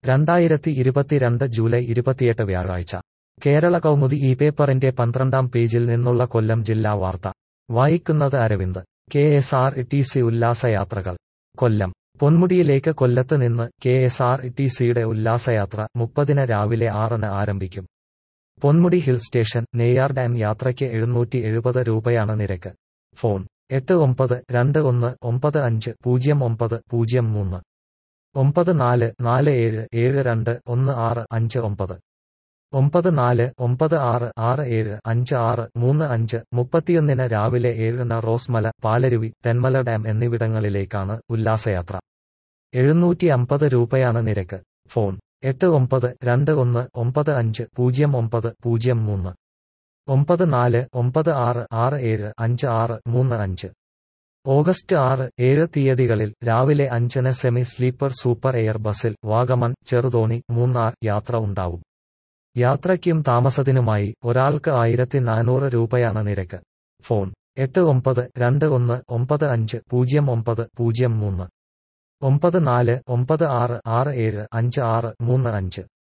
രണ്ടായിരത്തി ഇരുപത്തിരണ്ട് ജൂലൈ ഇരുപത്തിയെട്ട് വ്യാഴാഴ്ച കേരള കൗമുദി ഈ പേപ്പറിന്റെ പന്ത്രണ്ടാം പേജിൽ നിന്നുള്ള കൊല്ലം ജില്ലാ വാർത്ത വായിക്കുന്നത് Aravind K S R T C ഉല്ലാസയാത്രകൾ കൊല്ലം പൊന്മുടിയിലേക്ക് കൊല്ലത്ത് നിന്ന് കെ എസ് ആർ ടി സിയുടെ ഉല്ലാസയാത്ര മുപ്പതിന് രാവിലെ ആറിന് ആരംഭിക്കും Ponmudi hill station Neyyar dam യാത്രയ്ക്ക് എഴുന്നൂറ്റി എഴുപത് രൂപയാണ് നിരക്ക് ഫോൺ എട്ട് ഒമ്പത് രണ്ട് ഒന്ന് ഒമ്പത് അഞ്ച് പൂജ്യം ഒമ്പത് പൂജ്യം മൂന്ന് ഒമ്പത് നാല് നാല് ഏഴ് ഏഴ് രണ്ട് ഒന്ന് ആറ് അഞ്ച് ഒമ്പത് ഒമ്പത് നാല് ഒമ്പത് ആറ് ആറ് ഏഴ് അഞ്ച് ആറ് മൂന്ന് അഞ്ച് മുപ്പത്തിയൊന്നിന് രാവിലെ ഏഴിന് റോസ്മല പാലരുവി തെന്മല ഡാം എന്നിവിടങ്ങളിലേക്കാണ് ഉല്ലാസയാത്ര എഴുന്നൂറ്റി അമ്പത് രൂപയാണ് നിരക്ക് ഫോൺ എട്ട് ഒമ്പത് രണ്ട് ഒന്ന് ഒമ്പത് അഞ്ച് പൂജ്യം ഒമ്പത് പൂജ്യം മൂന്ന് ഒമ്പത് നാല് ഒമ്പത് ആറ് ആറ് ഏഴ് അഞ്ച് ആറ് മൂന്ന് അഞ്ച് ഓഗസ്റ്റ് ആറ് ഏഴ് തീയതികളിൽ രാവിലെ അഞ്ചിന് സെമി സ്ലീപ്പർ സൂപ്പർ എയർ ബസിൽ വാഗമൺ ചെറുതോണി മൂന്നാർ യാത്ര ഉണ്ടാവും യാത്രയ്ക്കും താമസത്തിനുമായി ഒരാൾക്ക് ആയിരത്തി നാനൂറ് രൂപയാണ് നിരക്ക് ഫോൺ എട്ട് ഒമ്പത് രണ്ട് ഒന്ന് ഒമ്പത് അഞ്ച് പൂജ്യം ഒമ്പത് പൂജ്യം മൂന്ന് ഒമ്പത് നാല് ഒമ്പത് ആറ് ആറ് ഏഴ് അഞ്ച് ആറ് മൂന്ന് അഞ്ച്